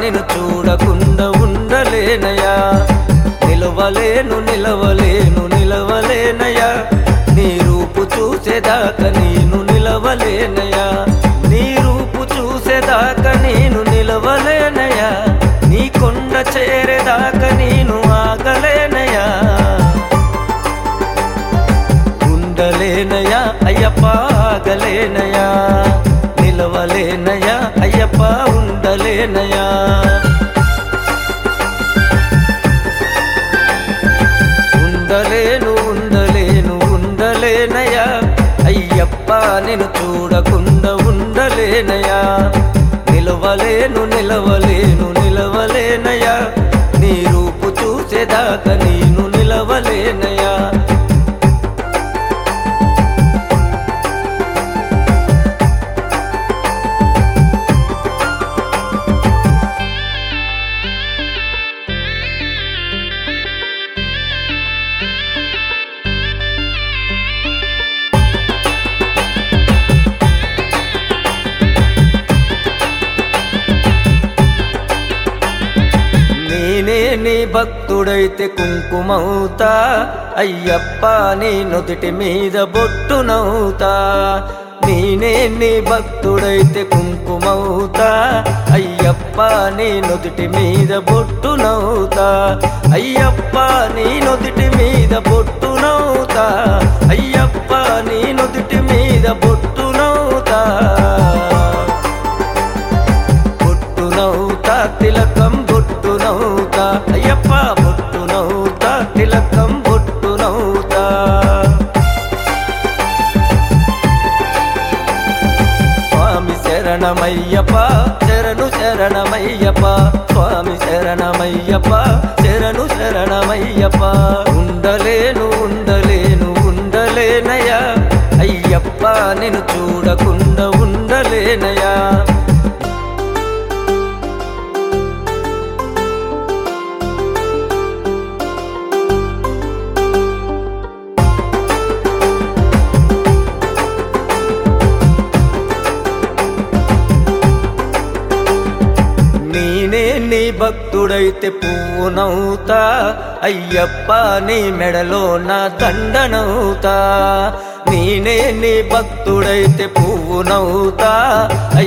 నిన్ను చూడకుండా ఉండలేనయా నిలవలేను నిలవలేను నిలవలేనయా నీ రూపు చూసేదాకా నేను నిలవలేనయా నీ రూపు చూసేదాకా నేను నిలవలేనయా నీ కొండ చేరేదాకా నేను ఆగలేనయా ఉండలేనయా అయ్యప్ప ఆగలేనయా నిలవలేనయా అయ్యప్ప ఉండలేనయా ఉండలేను ఉండలేను ఉండలేనయా అయ్యప్ప నేను చూడకుండా ఉండలేనయా నిలవలేను నిలవలేను నిలవలేనయా నీ రూపు చూసేదాకా నేను నిలవలేనయా నేనే నీ భక్తుడైతే కుంకుమవుతా అయ్యప్ప నీ నుదుటి మీద బొట్టునవుతా నేనే నీ భక్తుడైతే కుంకుమవుతా అయ్యప్ప నీ నుదుటి మీద బొట్టునవుతా అయ్యప్ప నీ నుదుటి మీద బొట్టునవుతా అయ్యప్ప నీ నుదుటి మీద బొట్టునవుతా బొట్టునవుతా తిలకం బొట్టునవుతా అయ్యప్ప బొట్టునవుతా తిలకం బొట్టునవుతా స్వామి శరణమయ్యప్ప శరణు శరణమయ్యప్ప స్వామి శరణమయ్యప్ప శరణు శరణమయ్యప్ప ఉండలేను ఉండలేను ఉండలేనయా అయ్యప్ప నేను చూడకుండా ఉండలేనయా నేనే నీ భక్తుడైతే పువ్వునవుతా అయ్యప్ప నీ మెడలో నా దండనవుతా నేనే నీ భక్తుడైతే పువ్వునవుతా